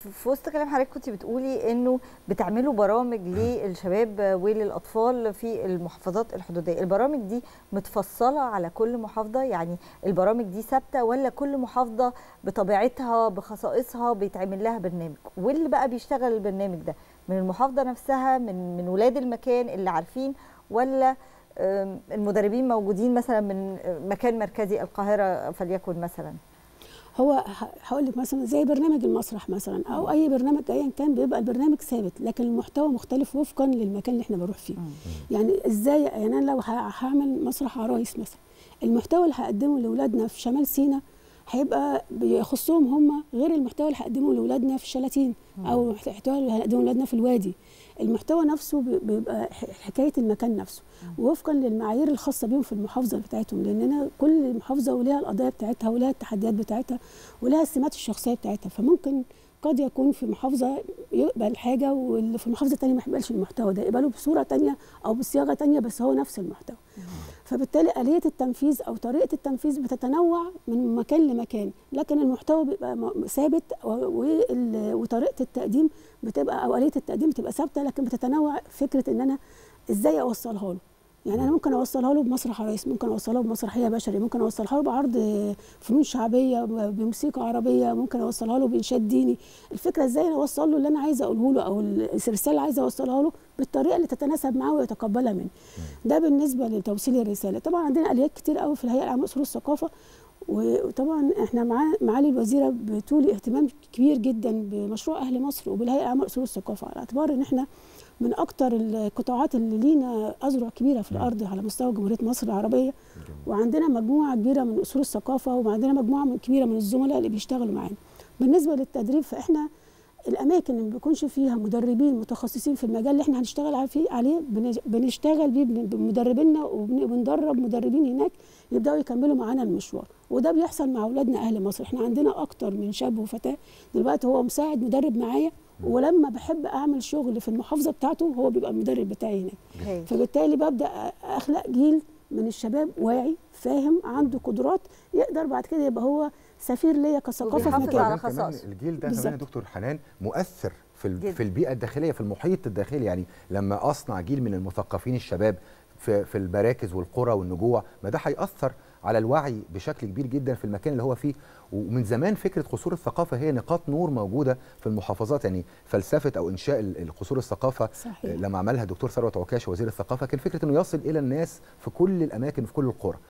في وسط كلام حضرتك كنت بتقولي انه بتعملوا برامج للشباب وللاطفال في المحافظات الحدوديه البرامج دي متفصله على كل محافظه يعني البرامج دي ثابته ولا كل محافظه بطبيعتها بخصائصها بيتعمل لها برنامج واللي بقى بيشتغل البرنامج ده من المحافظه نفسها من من ولاد المكان اللي عارفين ولا آم، المدربين موجودين مثلا من مكان مركزي القاهره فليكن مثلا هو ه- هقول لك مثلا زي برنامج المسرح مثلا او اي برنامج ايا كان بيبقى البرنامج ثابت لكن المحتوى مختلف وفقا للمكان اللي احنا بنروح فيه يعني ازاي يعني انا لو ه- هعمل مسرح عرايس مثلا المحتوى اللي هقدمه لاولادنا في شمال سيناء هيبقى بيخصهم هم غير المحتوى اللي هقدمه لاولادنا في الشلاتين او المحتوى اللي هنقدمه لاولادنا في الوادي المحتوى نفسه بي- بيبقى ح- حكايه المكان نفسه وفقا للمعايير الخاصه بيهم في المحافظه بتاعتهم لاننا كل محافظه وليها القضايا بتاعتها ولها التحديات بتاعتها ولها السمات الشخصيه بتاعتها فممكن قد يكون في محافظه يقبل حاجه واللي في المحافظه الثانيه ما يقبلش المحتوى ده يقبله بصوره ثانيه او بصياغه ثانيه بس هو نفس المحتوى فبالتالي آلية التنفيذ أو طريقة التنفيذ بتتنوع من مكان لمكان لكن المحتوى بيبقى م- ثابت و- وال- وطريقة التقديم بتبقى أو آلية التقديم بتبقى ثابتة لكن بتتنوع فكرة إن أنا إزاي أوصلها له يعني أنا ممكن أوصلها له بمسرح عرايس ممكن أوصلها له بمسرحية بشري ممكن أوصلها له بعرض فنون شعبية ب- بموسيقى عربية ممكن أوصلها له بإنشاد ديني الفكرة إزاي أنا أوصل له اللي أنا عايزة أقوله له أو الرسالة اللي عايزة أوصلها له بالطريقة اللي تتناسب معاه ويتقبلها مني ده بالنسبه لتوصيل الرساله طبعا عندنا اليات كتير قوي في الهيئه العامه لاصول الثقافه وطبعا احنا مع معالي الوزيره بتولي اهتمام كبير جدا بمشروع اهل مصر وبالهيئه العامه لاصول الثقافه على اعتبار ان احنا من اكتر القطاعات اللي لينا اذرع كبيره في الارض على مستوى جمهوريه مصر العربيه وعندنا مجموعه كبيره من اصول الثقافه وعندنا مجموعه من كبيره من الزملاء اللي بيشتغلوا معانا بالنسبه للتدريب فاحنا الاماكن اللي ما بيكونش فيها مدربين متخصصين في المجال اللي احنا هنشتغل على- فيه عليه بنج- بنشتغل بيه بن- بمدربينا وبن- وبندرب مدربين هناك يبداوا يكملوا معانا المشوار وده بيحصل مع اولادنا اهل مصر احنا عندنا اكتر من شاب وفتاه دلوقتي هو مساعد مدرب معايا ولما بحب اعمل شغل في المحافظه بتاعته هو بيبقى المدرب بتاعي هناك هاي. فبالتالي ببدا اخلق جيل من الشباب واعي فاهم عنده قدرات يقدر بعد كده يبقى هو سفير ليا كثقافه في وبيحافظ مكانه على كمان خصائصه. الجيل ده بالظبط. كمان يا دكتور حنان مؤثر في ال- جدا. في البيئه الداخليه في المحيط الداخلي يعني لما اصنع جيل من المثقفين الشباب في في المراكز والقرى والنجوع ما ده هيأثر على الوعي بشكل كبير جدا في المكان اللي هو فيه ومن زمان فكره قصور الثقافه هي نقاط نور موجوده في المحافظات يعني فلسفه او انشاء ال- القصور الثقافه صحيح. لما عملها الدكتور ثروت عكاشه وزير الثقافه كان فكره انه يصل الى الناس في كل الاماكن وفي كل القرى